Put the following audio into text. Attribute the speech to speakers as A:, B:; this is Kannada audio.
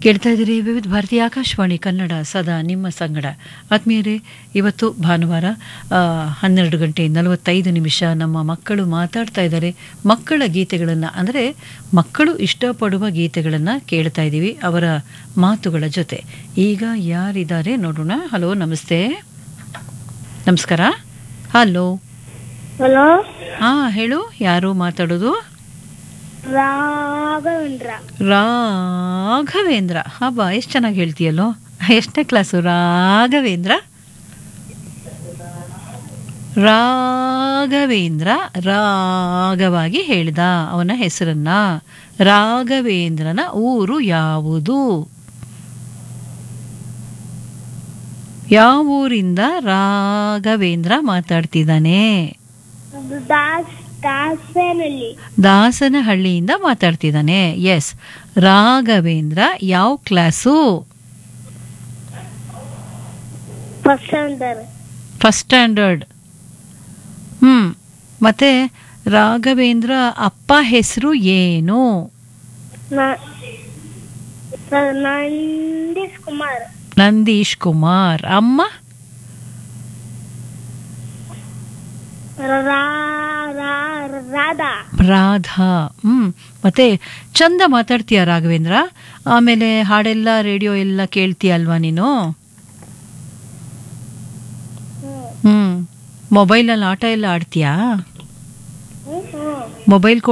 A: ಕೇಳ್ತಾ ಇದ್ದೀರಿ ವಿವಿಧ ಭಾರತೀಯ ಆಕಾಶವಾಣಿ ಕನ್ನಡ ಸದಾ ನಿಮ್ಮ ಸಂಗಡ ಆತ್ಮೀಯರೇ ಇವತ್ತು ಭಾನುವಾರ ಆ, ಹನ್ನೆರಡು ಗಂಟೆ ನಲವತ್ತೈದು ನಿಮಿಷ ನಮ್ಮ ಮಕ್ಕಳು ಮಾತಾಡ್ತಾ ಇದ್ದಾರೆ ಮಕ್ಕಳ ಗೀತೆಗಳನ್ನು ಅಂದರೆ ಮಕ್ಕಳು ಇಷ್ಟಪಡುವ ಗೀತೆಗಳನ್ನು ಕೇಳ್ತಾ ಇದ್ದೀವಿ ಅವರ ಮಾತುಗಳ ಜೊತೆ ಈಗ ಯಾರಿದ್ದಾರೆ ನೋಡೋಣ ಹಲೋ ನಮಸ್ತೆ ನಮಸ್ಕಾರ ಹಲೋ
B: ಹಲೋ
A: ಹಾ ಹೇಳು ಯಾರು ಮಾತಾಡೋದು
B: ರಾಘವೇಂದ್ರ
A: ರಾಘವೇಂದ್ರ ಹಬ್ಬ ಎಷ್ಟು ಚೆನ್ನಾಗಿ ಹೇಳ್ತೀಯಲ್ಲೋ ಎಷ್ಟನೇ ಕ್ಲಾಸು ರಾಘವೇಂದ್ರ ರಾಘವೇಂದ್ರ ರಾಗವಾಗಿ ಹೇಳಿದ ಅವನ ಹೆಸರನ್ನ ರಾಘವೇಂದ್ರನ ಊರು ಯಾವುದು ಯಾವ ಊರಿಂದ ರಾಘವೇಂದ್ರ ಮಾತಾಡ್ತಿದ್ದಾನೆ
B: ದಾಸ್ ದಾಸನಲ್ಲಿ
A: ದಾಸನಹಳ್ಳಿಯಿಂದ ಮಾತಾಡ್ತಿದ್ದಾನೆ ಎಸ್ ರಾಘವೇಂದ್ರ ಯಾವ ಕ್ಲಾಸು
B: ಪಸಂದರ್
A: ಫಸ್ಟ್ ಸ್ಟ್ಯಾಂಡರ್ಡ್ ಹ್ಮ್ ಮತ್ತೆ ರಾಘವೇಂದ್ರ ಅಪ್ಪ ಹೆಸರು ಏನು
B: ನಂದೀಶ್ ಕುಮಾರ್
A: ನಂದೀಶ್ ಕುಮಾರ್ ಅಮ್ಮ
B: ರಾ- ರಾ- ರಾಧಾ
A: ರಾಧಾ ಹ್ಮ್ ಮತ್ತೆ ಚಂದ ಮಾತಾಡ್ತೀಯ ರಾಘವೇಂದ್ರ ಆಮೇಲೆ ಹಾಡೆಲ್ಲ ರೇಡಿಯೋ ಎಲ್ಲ ಕೇಳ್ತೀಯ ಅಲ್ವಾ ನೀನು ಹ್ಮ್ ಮೊಬೈಲಲ್ಲಿ ಆಟ ಎಲ್ಲ ಆಡ್ತೀಯಾ
B: ಹ್ಮ್ ಹ್ಮ್
A: ಮೊಬೈಲ್